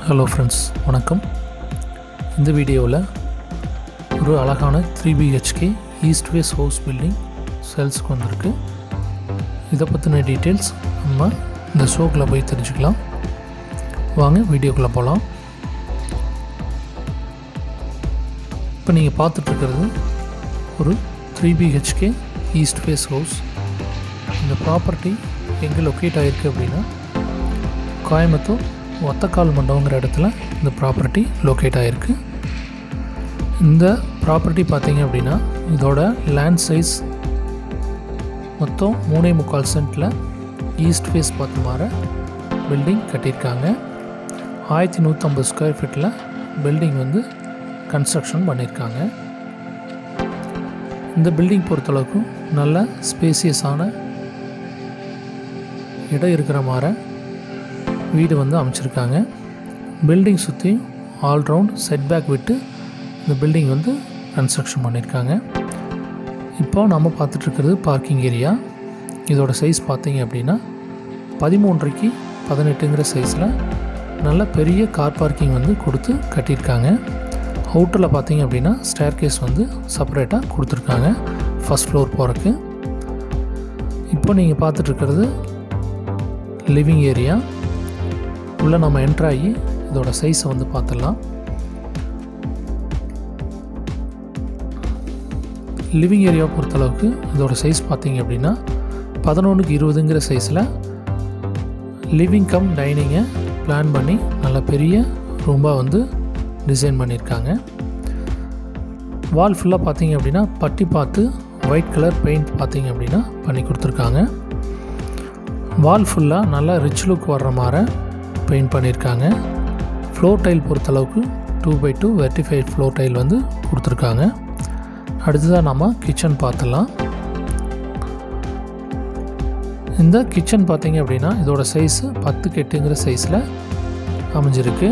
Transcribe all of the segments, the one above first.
hello friends வணக்கம் இந்த வீடியோவில் ஒரு அழகான three BHK east face house building சேல்ஸுக்கு வந்திருக்கு இதை பற்றின டீட்டெயில்ஸ் நம்ம இந்த ஷோக்கில் போய் தெரிஞ்சுக்கலாம் வாங்க வீடியோக்குள்ளே போகலாம் இப்போ நீங்கள் பார்த்துட்ருக்கிறது ஒரு three BHK east face house இந்த ப்ராப்பர்ட்டி எங்கே லொக்கேட் ஆகிருக்கு அப்படின்னா கோயம்புத்தூர் ஒத்தக்கால் மண்டபங்கிற இடத்துல இந்த ப்ராப்பர்ட்டி லொக்கேட் ஆகிருக்கு இந்த ப்ராப்பர்ட்டி பார்த்தீங்க அப்படின்னா இதோட லேண்ட் சைஸ் மொத்தம் மூணே முக்கால் சென்ட்டில் ஈஸ்ட் ஃபேஸ் பார்த்த மாதிரி பில்டிங் கட்டியிருக்காங்க ஆயிரத்தி நூற்றம்பது ஸ்கொயர் ஃபீட்டில் பில்டிங் வந்து கன்ஸ்ட்ரக்ஷன் பண்ணியிருக்காங்க இந்த பில்டிங் பொறுத்தளவுக்கு நல்ல ஸ்பேசியஸான இடம் இருக்கிற மாதிரி வீடு வந்து அமைச்சிருக்காங்க பில்டிங் சுற்றி ஆல்ரவுண்ட் செட்பேக் விட்டு இந்த பில்டிங் வந்து கன்ஸ்ட்ரக்ஷன் பண்ணியிருக்காங்க இப்போ நம்ம பார்த்துட்ருக்கிறது பார்க்கிங் ஏரியா இதோட சைஸ் பார்த்தீங்க அப்படின்னா பதிமூன்றைக்கு பதினெட்டுங்கிற சைஸில் நல்ல பெரிய கார் பார்க்கிங் வந்து கொடுத்து கட்டியிருக்காங்க அவுட்டரில் பார்த்தீங்க அப்படின்னா ஸ்டேர் கேஸ் வந்து செப்பரேட்டாக கொடுத்துருக்காங்க ஃபஸ்ட் ஃப்ளோர் போகிறக்கு இப்போ நீங்கள் பார்த்துட்ருக்கிறது லிவிங் ஏரியா உள்ளே நம்ம என்ட்ராகி இதோட சைஸை வந்து பார்த்துடலாம் லிவிங் ஏரியாவை பொறுத்தளவுக்கு இதோட சைஸ் பார்த்தீங்க அப்படின்னா பதினொன்றுக்கு இருபதுங்கிற சைஸில் லிவிங் கம் டைனிங்கை பிளான் பண்ணி நல்ல பெரிய ரூமாக வந்து டிசைன் பண்ணியிருக்காங்க வால் ஃபுல்லாக பார்த்தீங்க அப்படின்னா பட்டி பார்த்து ஒயிட் கலர் பெயிண்ட் பார்த்தீங்க அப்படின்னா பண்ணி கொடுத்துருக்காங்க வால் ஃபுல்லாக நல்லா ரிச் லுக் வர்ற மாதிரி பெயிண்ட் பண்ணியிருக்காங்க ஃப்ளோர் டைல் பொறுத்தளவுக்கு two by two vitrified floor tile வந்து கொடுத்துருக்காங்க அடுத்ததாக நம்ம கிச்சன் பார்த்துடலாம் இந்த கிச்சன் பார்த்தீங்க அப்படின்னா இதோட சைஸு பத்து கெட்டுங்கிற சைஸில் அமைஞ்சிருக்கு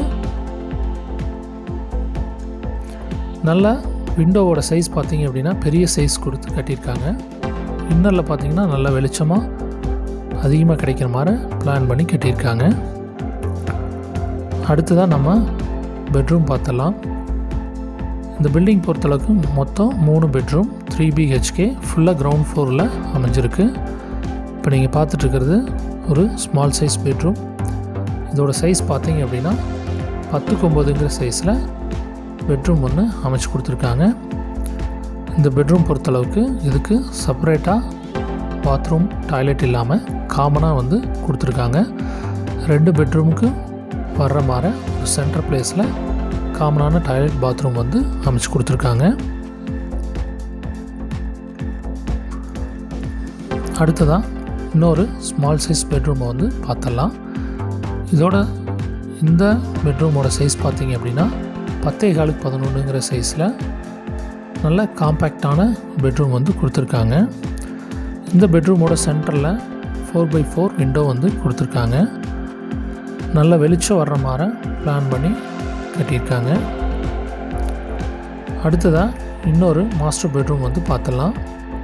நல்ல விண்டோவோட சைஸ் பார்த்தீங்க அப்படின்னா பெரிய சைஸ் கொடுத்து கட்டியிருக்காங்க இன்னரில் பார்த்தீங்கன்னா நல்ல வெளிச்சமாக அதிகமாக கிடைக்கிற மாதிரி பிளான் பண்ணி கட்டியிருக்காங்க அடுத்ததாக நம்ம பெட்ரூம் பார்த்துடலாம் இந்த பில்டிங் பொறுத்தளவுக்கு மொத்தம் மூணு பெட்ரூம் த்ரீ பிஹெச்கே ஃபுல்லாக கிரவுண்ட் ஃப்ளோரில் அமைஞ்சிருக்கு இப்போ நீங்கள் பார்த்துட்ருக்கிறது ஒரு ஸ்மால் சைஸ் பெட்ரூம் இதோட சைஸ் பார்த்தீங்க அப்படின்னா பத்துக்கு ஒம்போதுங்கிற சைஸில் பெட்ரூம் ஒன்று அமைச்சு கொடுத்துருக்காங்க இந்த பெட்ரூம் பொறுத்தளவுக்கு இதுக்கு செப்பரேட்டாக பாத்ரூம் டாய்லெட் இல்லாமல் காமனாக வந்து கொடுத்துருக்காங்க ரெண்டு பெட்ரூமுக்கு வர்ற மாதிரி ஒரு சென்டர் பிளேஸில் காமனான டாய்லெட் பாத்ரூம் வந்து அமைச்சு கொடுத்துருக்காங்க அடுத்ததாக இன்னொரு ஸ்மால் சைஸ் பெட்ரூமை வந்து பார்த்துடலாம் இதோட இந்த பெட்ரூமோட சைஸ் பார்த்தீங்க அப்படின்னா பத்தே காலுக்கு பதினொன்றுங்கிற சைஸில் நல்ல காம்பேக்டான பெட்ரூம் வந்து கொடுத்துருக்காங்க இந்த பெட்ரூமோட சென்டரில் ஃபோர் பை ஃபோர் விண்டோ வந்து கொடுத்துருக்காங்க நல்ல வெளிச்சம் வர்ற மாதிரி பிளான் பண்ணி கட்டியிருக்காங்க அடுத்ததாக இன்னொரு மாஸ்டர் பெட்ரூம் வந்து பார்த்துடலாம்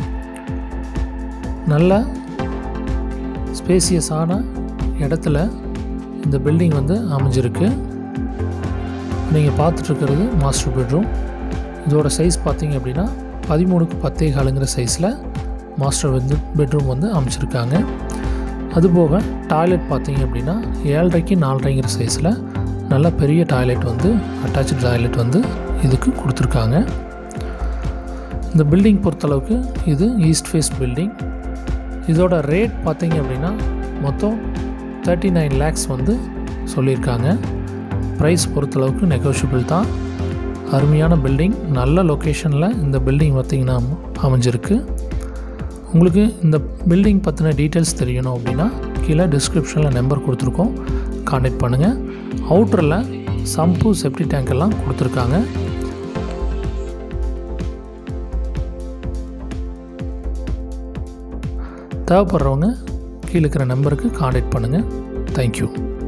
நல்ல ஸ்பேசியஸான இடத்துல இந்த பில்டிங் வந்து அமைஞ்சிருக்கு நீங்கள் பார்த்துட்ருக்கிறது மாஸ்டர் பெட்ரூம் இதோட சைஸ் பார்த்தீங்க அப்படின்னா பதிமூணுக்கு பத்தே காலுங்கிற சைஸில் மாஸ்டர் வந்து பெட்ரூம் வந்து அமைச்சிருக்காங்க அதுபோக டாய்லெட் பார்த்தீங்க அப்படின்னா ஏழரைக்கு நாலரைங்கிற சைஸில் நல்ல பெரிய டாய்லெட் வந்து அட்டாச்சு டாய்லெட் வந்து இதுக்கு கொடுத்துருக்காங்க இந்த பில்டிங் பொறுத்தளவுக்கு இது ஈஸ்ட் ஃபேஸ் பில்டிங் இதோட ரேட் பார்த்தீங்க அப்படின்னா மொத்தம் தேர்ட்டி நைன் லேக்ஸ் வந்து சொல்லியிருக்காங்க ப்ரைஸ் பொறுத்தளவுக்கு நெகோஷியபிள் தான் அருமையான பில்டிங் நல்ல லொக்கேஷனில் இந்த பில்டிங் பார்த்திங்கன்னா அமைஞ்சிருக்கு உங்களுக்கு இந்த பில்டிங் பற்றின டீட்டெயில்ஸ் தெரியணும் அப்படின்னா கீழே டிஸ்கிரிப்ஷனில் நம்பர் கொடுத்துருக்கோம் காண்டாக்ட் பண்ணுங்கள் அவுட்டரில் சம்பு செப்டி டேங்க் எல்லாம் கொடுத்துருக்காங்க தேவைப்படுறவங்க கீழே இருக்கிற நம்பருக்கு காண்டாக்ட் பண்ணுங்கள் தேங்க்யூ